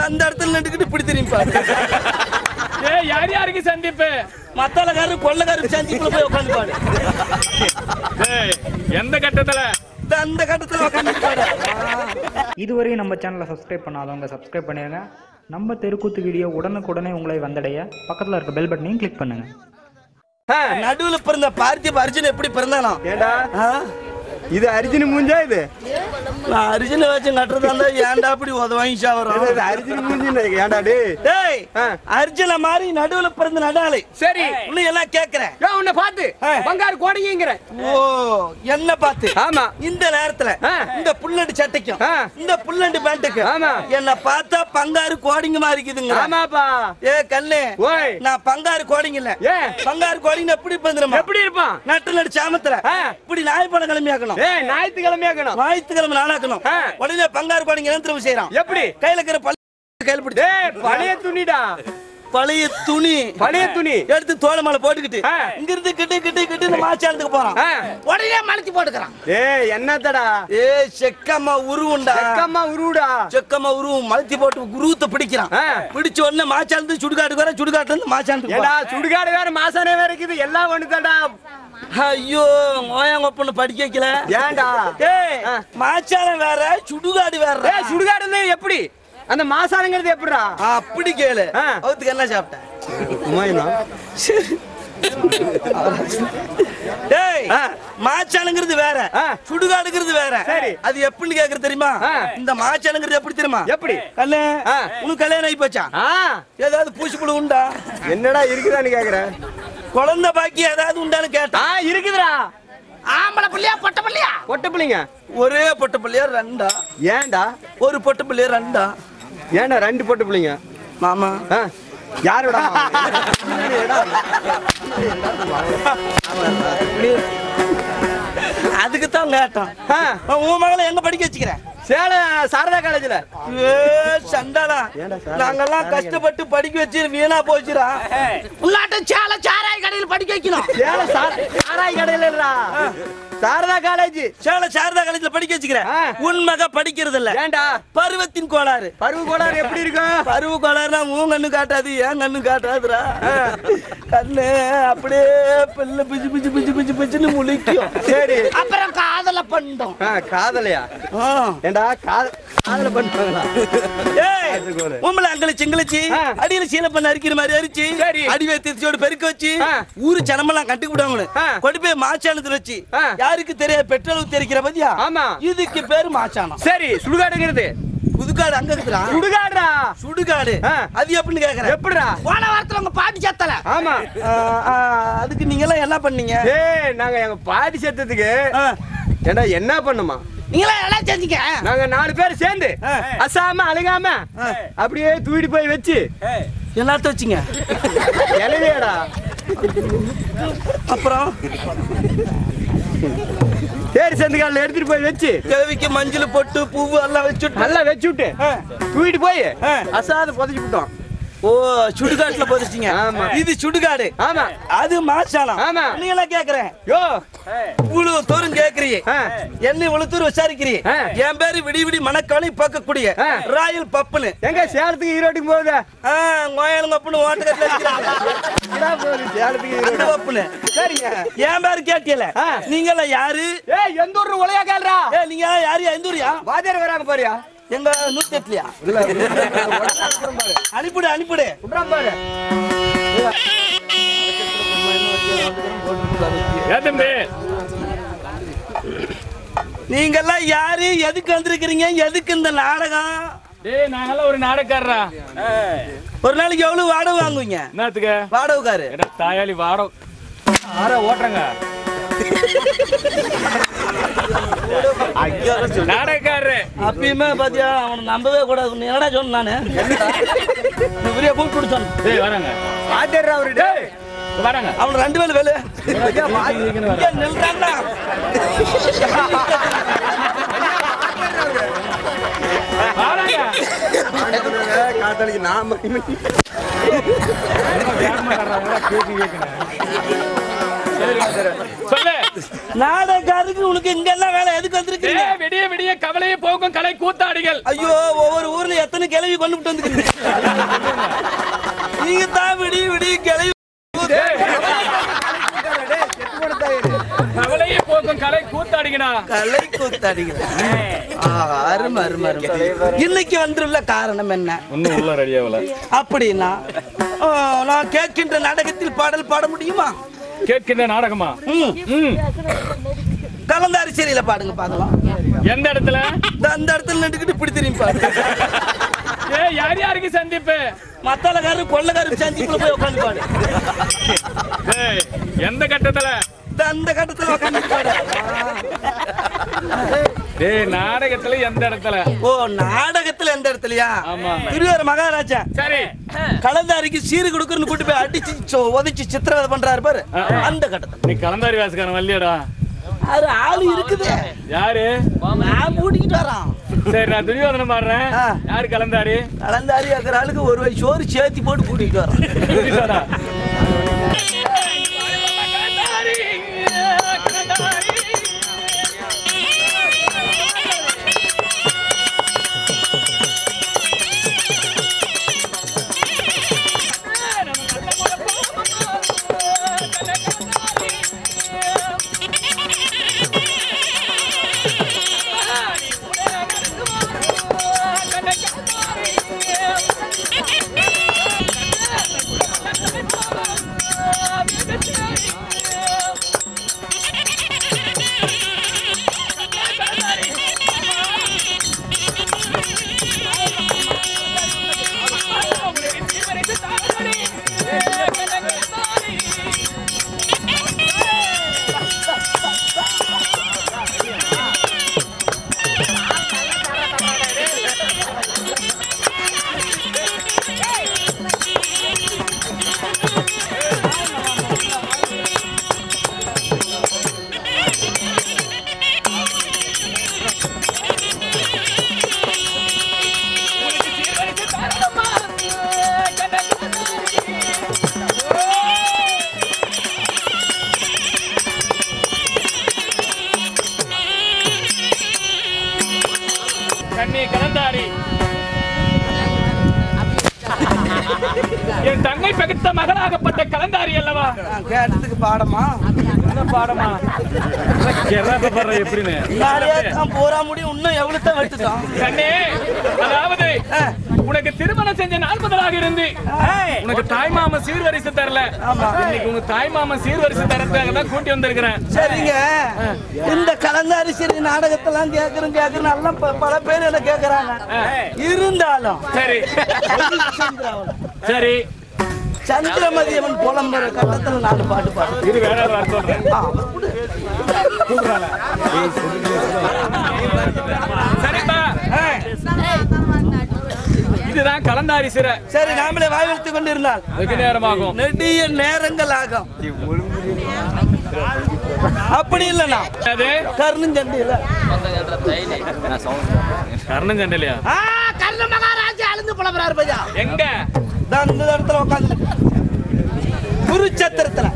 அந்த இடத்துல நின்றுக்கிட்டு இப்படி திரும்பி பாரு ஏய் யார் யாருக்கு சந்திப்பு மத்தாலக்காரரு கொள்ளக்காரரு சந்திப்புல போய் உட்காந்து பாடு ஏய் எந்த கட்டத்துல இந்த அந்த கட்டத்துல உட்காந்து பாடு இதுவரையும் நம்ம சேனலை சப்ஸ்கிரைப் பண்ணாதவங்க சப்ஸ்கிரைப் பண்ணிடுங்க நம்ம தெருக்கூத்து வீடியோ உடனுக்குடனே உங்களை வந்தடைய பக்கத்தில் இருக்க பெல் பட்டனையும் கிளிக் பண்ணுங்கள் நடுவுல பிறந்த பார்த்திப அர்ஜுன் எப்படி பிறந்தானோ ஏண்டா ஆ? இது அரிஜினி மூஞ்சா இது நான் அர்ஜுனை வச்சு நட்டுறதா இருந்தா ஏன்டா இப்படி உதவாங்கி சாவறோம் இது அரிஜினி மூஞ்சி ஏண்டா டேய் டேய் ஆ. அர்ஜுன மாதிரி நடுவுல பிறந்த நடாளு சரி இன்னும் எல்லாம் கேக்குறேன் யோ உன்னை பார்த்து பங்காரு கோடிங்கிற ஓ என்ன பார்த்து ஆமா இந்த நேரத்துல ஆ. இந்த புல்லண்டு சட்டைக்கும் ஆ. இந்த புல்லண்டு பேண்ட்டுக்கும் ஆமா. என்ன பார்த்தா பங்காரு கோடிங்க மாதிரி இருக்குதுங்க ஆமாப்பா ஏ கண்ணு ஓய் நான் பங்காரு கோடிங்க இல்ல ஏன்? பங்காரு கோடிங்க எப்படி பந்துருமா எப்படி இருப்பான் நட்டு நடு சாமத்துல ஆ. இப்படி நாயப்படம் கிளம்பியாக்கணும் ஏய் ஞாயிற்றுக்கிழமையாக்கணும் ஞாயிற்றுக்கிழமை நாளாக்கணும் ஆ. உடனே பங்காரு கோடிங்க நிலத்துல செய்யறான் எப்படி கையில இருக்கிற பள்ளி கையில பிடிச்சு ஏய் பழைய துணிடா பழைய துணி பழைய துணி எடுத்து தோலை மேல போட்டுக்கிட்டு ஆ. இங்க இருந்து கிட்டு கிட்டு கிட்டு இந்த மாச்சாலத்துக்கு போறான் ஆ. உடனே மலைச்சு போட்டுக்கிறான் ஏய் என்னத்தடா ஏ செக்கம்மா உருவுண்டா செக்கம்மா உருவுடா செக்கம்மா உருவம் மலத்தி போட்டு உருவத்தை பிடிக்கிறான் ஆ. பிடிச்ச உடனே மாச்சாலத்து சுடுகாட்டுக்கு வர சுடுகாட்டுல இருந்து மாச்சாலத்துக்கு ஏடா போறான். சுடுகாடு வேற மாசானே வேற இருக்குது எல்லாம் ஒண்ணுதான்டா ஐயோ ஓயாங்க பொண்ணு படிக்க வைக்கல ஏன்டா ஏய் ஆ. மாச்சாலம் வேற சுடுகாடு வேற ஏய் சுடுகாடுன்னு எப்படி அந்த மாசானங்கிறது எப்படிடா அப்படி கேளு ஆ. அவத்துக்கு என்ன சாப்பிட்ட உமாயினா டேய் ஆ. மாச்சாலங்கிறது வேற ஆ. சுடுகாடுங்கிறது வேற சரி. அது எப்படின்னு கேக்குற தெரியுமா ஆ. இந்த மாச்சாலங்கிறது எப்படி தெரியுமா எப்படி கண்ணு ஆ. உனக்கு கல்யாணம் ஆகி போச்சா ஆ ஏதாவது பூச்சி புழு உண்டா என்னடா இருக்குதான்னு கேக்குறேன் குழந்தை பாக்கி ஏதாவது உண்டான்னு கேட்டா ஆ இருக்குதுடா ஆம்பளை பிள்ளையா பொட்ட பிள்ளையா பொட்ட பிள்ளைங்க ஒரே பொட்ட பிள்ளையா ரெண்டா ஏன்டா ஒரு பொட்ட பிள்ளையா ரெண்டா ஏன்டா ரெண்டு பொட்ட பிள்ளைங்க மாமா ஆ யாரோட அதுக்கு தான் கேட்டோம் உன் மகளை எங்க படிக்க வச்சுக்கிறேன் சேலம் சாரதா காலேஜ்ல ஏ, சண்டாளா நாங்கெல்லாம் கஷ்டப்பட்டு படிக்க வச்சு வீணா போச்சுடா உன்னாட்ட சேல சாராய கடையில் படிக்க வைக்கணும் சேலம் சார- சாராய் கடையில இல்லடா சாரதா காலேஜ் சேல சாரதா காலேஜ்ல படிக்க வச்சுக்கிறேன் ஆ. உன் மக படிக்கிறது இல்ல ஏன்டா பருவத்தின் கோளாறு பருவ கோளாறு எப்படி இருக்கும் பருவ கோளாறுனா உன் கண்ணு காட்டாது ஏன் கண்ணு காட்டாதுடா கண்ணு அப்படியே பிள்ளை பிச்சு பிச்சு பிச்சு பிச்சு பிச்சுன்னு முழிக்கும் சரி அப்புறம் காதல பண்ணோம் ஆ, காதலையா ஏன்டா காத காதல பண்ணுவாங்களா ஏய் உம்மள அங்கலிச்சு இங்கலிச்சு ஆ. அடியில சீல பண்ண அரிக்கிற மாதிரி அரிச்சு சரி. அடிவே திருச்சியோட பெருக்க வச்சு ஆ. ஊரு ஜனமெல்லாம் கட்டி விடுவாங்க ஆ. கொண்டு போய் மாச்சானத்துல வச்சு ஆ. யாருக்கு தெரியாது பெட்ரோல் தெரிக்கிற பத்தியா ஆமா இதுக்கு பேரு மாச்சானம் சரி சுடுகாடுங்கிறது புதுக்காடு அங்க இருக்குறா சுடுகாடுடா சுடுகாடு ஆ. அது எப்படின்னு கேக்குறேன் எப்படிடா போன வாரத்துல உங்க பாட்டி செத்தல ஆமா ஆ, ஆ, அதுக்கு நீங்க எல்லாம் என்ன பண்ணீங்க ஏய் நாங்க எங்க பாட்டி செத்ததுக்கு ஆ. ஏண்டா என்ன பண்ணுமா நீங்க எல்லாம் என்ன செஞ்சீங்க நாங்க நாலு பேர் சேர்ந்து ஆ. அசாம அழுகாம ஆ. அப்படியே தூக்கிட்டு போய் வச்சு என்னத்த வச்சீங்க இலையிலேடா அப்புறம் தேரி சந்துக்கால எடுத்துட்டு போய் வச்சு தேவிக்கு மஞ்சள் பொட்டு பூவு எல்லாம் வச்சுட்டு நல்லா வச்சு விட்டு ஆ. தூக்கிட்டு போய் ஆ. அசாத புதைச்சு விட்டோம் ஓ சுடுகாட்டுல போதிச்சிங்க ஆமா. இது சுடுகாடு ஆமா அது மாச்சாலம் ஆமா. நீங்க எல்லாம் கேக்குறேன் யோ இவ்வளவு தூரம் கேக்குறீங்க ஆ. என்ன இவ்வளவு தூரம் விசாரிக்கிறீங்க ஆ. என் பேரு விடி விடி மனக்கவலை பார்க்கக்கூடிய ஆ. ராயல் பப்புனு எங்க சேலத்துக்கு ஈரோட்டுக்கு போகுதா கோயலும் பப்புனு ஓட்டுக்கத்துல இருக்கிறாங்க. இதா போகுது சேலத்துக்கு அந்த ஈரோடு பப்புனு சரிங்க என் பேரு கேட்டியல ஆ. நீங்க எல்லாம் யாரு ஏய் எந்த ஊர்ல உலையா கேள்றா ஏ நீங்க எல்லாம் யாரு எந்த ஊரியா வாத்தியார் வராங்க பாரியா எங்க நூத்தி எட்டுலயா அனுப்பிடு அனுப்பிடு விட்றான் பாரு ஏ தம்பி நீங்க எல்லாம் யாரு எதுக்கு வந்திருக்கிறீங்க எதுக்கு இந்த நாடகம் டேய் நாங்கெல்லாம் ஒரு நாடகக்காரரா ஒரு நாளைக்கு எவ்வளவு வாடகை வாங்குவீங்க என்னத்துக்கு வாடகைக்காரு என்ன தாயாளி வாடம் ஆறா ஓட்டுறங்க நாடகக்காரரு அப்பயுமே பாத்தியா அவனை நம்பவே கூடாது நீ என்னடா சொன்ன நானு இவரைய கூப்பிட்டு சொன்ன டேய் வராங்க வாத்தியார் அவரு டேய் வராங்க அவன் ரெண்டு பேரும் வேலு இங்க நில்றான்டா. வராங்க காத்தாளிக்கு நாம வேகமா வர்றாங்களா? பேசி கேட்கணும். சரி, சரி. சொல்லு நாடகாருக்கு உனக்கு இங்க எல்லாம் வேலை எதுக்கு வந்திருக்கீங்க ஏய், விடிய விடிய கவலையை போக்கும் கலை கூத்தாடிகள் ஐயோ ஒவ்வொரு ஊர்ல எத்தனை கிளவி கொண்டு விட்டு வந்துக்கிறீங்க நீங்க தான் விடி விடி கிளவி கவலையை போக்கும் கலை கூத்தாடிங்கடா கலை கூத்தாடிக்கிறேன் அருமை அருமை அருமை இன்னைக்கு வந்துள்ள காரணம் என்ன ஒன்னும் உள்ள ரெடியாவல அப்படின்னா ஆ, நான் கேட்கின்ற நாடகத்தில் பாடல் பாட முடியுமா கேட்கின்ற நாடகமா ம். ம் கலந்தாரி சரியில பாடுங்க பாக்கலாம் எந்த இடத்துல இந்த அந்த இடத்துல நின்றுக்கிட்டு இப்படி திரும்பி பாடு ஏய் யார் யாருக்கு சந்திப்பு மத்தாலக்காரு கொள்ளக்காரு சந்திப்புல போய் உட்காந்து பாடு ஏய், எந்த கட்டத்துல இந்த அந்த கட்டத்துல உட்காந்து பாடு ஏய் நாடகத்துல எந்த இடத்துல ஓ நாடகத்துல எந்த இடத்துலயா ஆமா. திருவாரூர் மகாராஜா சரி கலந்தாரிக்கு சீரு கொடுக்கறன்னு கூட்டி போய் அடிச்சு சொ- உதைச்சு சித்திரவதை பண்றாரு பாரு அந்த கட்டத்துல நீ கலந்தாரி வாசக்காரன் வல்லியடா அது ஆளு இருக்குது யாரு நான் கூட்டிக்கிட்டு வரான் சரி நான் துரியோதனம் பாடுறேன் ஆ. யாரு கலந்தாரி கலந்தாரி இருக்கிற ஆளுக்கு ஒரு வயசு சோறு சேர்த்தி போட்டு கூட்டிகிட்டு வரான் துரியோதனா. கண்ணி கலந்தாரி என் தங்கை பகுத்த மகளாகப்பட்ட கலந்தாரி அல்லவா நான் கேட்டதுக்கு பாடமா என்ன பாடமா கிராப்ப பாடுற எப்படின்னு நிறைய தான் போரா முடியும் இன்னும் எவ்வளவு தான் வெட்டுதான் கண்ணே அதாவது உனக்கு திருமணம் செஞ்ச நாள் முதலாக இருந்து உனக்கு தாய் மாமன் சீர்வரிசை தரல இன்னைக்கு உங்க தாய் மாமன் சீர்வரிசை தரத்துக்காக தான் கூட்டி வந்திருக்கிறேன் சரிங்க இந்த கலந்தாரி சரி நாடகத்தெல்லாம் கேக்குறேன் கேக்குறேன் எல்லாம் ப- பல பேர் என்ன கேக்குறாங்க இருந்தாலும் சரி சரி சந்திரமதியவன் புலம்புற கட்டத்துல நாலு பாட்டு பாடு இது வேற யாராவது வர சொல்றேன் ஆ, விடு. சரிப்பா இதுதான் கலந்தாரி சிறை சரி நாமளே வாய்வெடுத்து கொண்டு இருந்தால் வெகு நேரமாகும் நெடிய நேரங்கள் ஆகும் அப்படி இல்லைண்ணா அது கருணஞ்சண்டியில கர்ணன் சண்டையிலையா ஆ கர்ண மகாராஜா அழுந்து புலம்புறாரு பையா எங்க தான் இந்த இடத்துல உட்காந்து குருச்சத்திரத்துல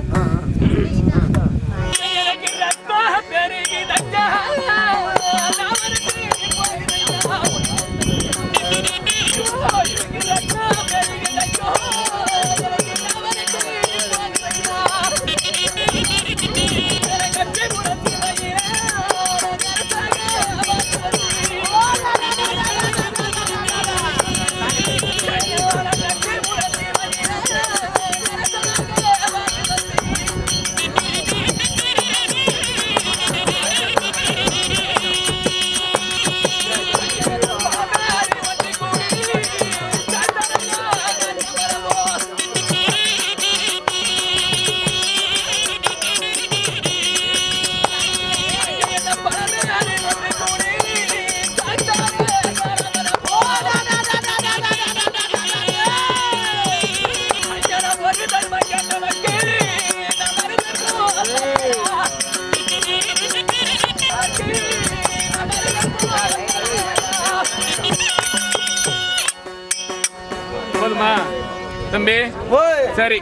போதுமா தம்பி ஓய் சரி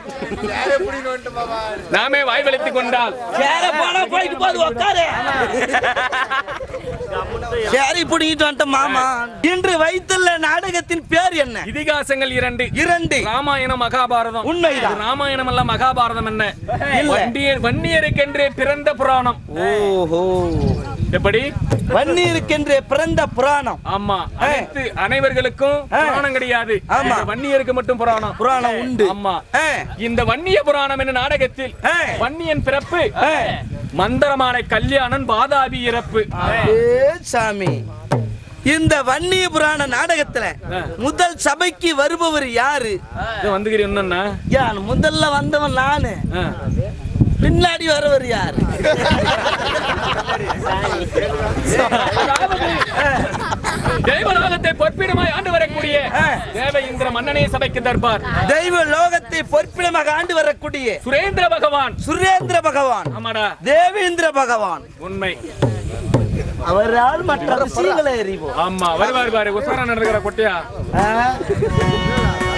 நாமே வாய் வலித்துக் கொண்டால் சேர போனா போயிட்டு போது உட்காரு சேரி புடிங்கிட்டு வந்துட்ட மாமா இன்று வைத்துள்ள நாடகத்தின் பேர் என்ன இதிகாசங்கள் இரண்டு இரண்டு ராமாயணம் மகாபாரதம் உண்மைதான். இது ராமாயணம் அல்ல மகாபாரதம் என்ன இல்ல. வண்டியர் வன்னியருக்கென்றே பிறந்த புராணம் ஓஹோ எப்படி வன்னியிருக்கின்ற பிறந்த புராணம் ஆமா அனைத்து அனைவர்களுக்கும் ஆ. புராணம் கிடையாது ஆமா. இந்த வன்னியருக்கு மட்டும் புராணம் புராணம் உண்டு ஆமா ஆ, இந்த வன்னிய புராணம் என்ற நாடகத்தில் ஆ. வன்னியன் பிறப்பு ஆ. மந்தரமான கல்யாணன் வாதாபி இறப்பு ஏ சாமி இந்த வன்னிய புராண நாடகத்துல முதல் சபைக்கு வருபவர் யாரு இது வந்துக்கிறேன் என்னன்னா யான் முதல்ல வந்தவன் நானு ஆ. பின்னாடி வரவர் யாரு அதாவது, தேவலோகத்தை பொற்பிடமாய் ஆண்டு வரக்கூடிய தேவ இந்திர மன்னனே சபைக்கு தர்பார் தெய்வ லோகத்தை பொற்பிடமாக ஆண்டு வரக்கூடிய சுரேந்திர பகவான் சுரேந்திர பகவான் ஆமாடா தேவேந்திர பகவான் உண்மை அவரால் மற்ற விஷயங்களை அறிவோம் ஆமா வருவார் பாரு உசாரா நடக்கிற கொட்டையா ஆ?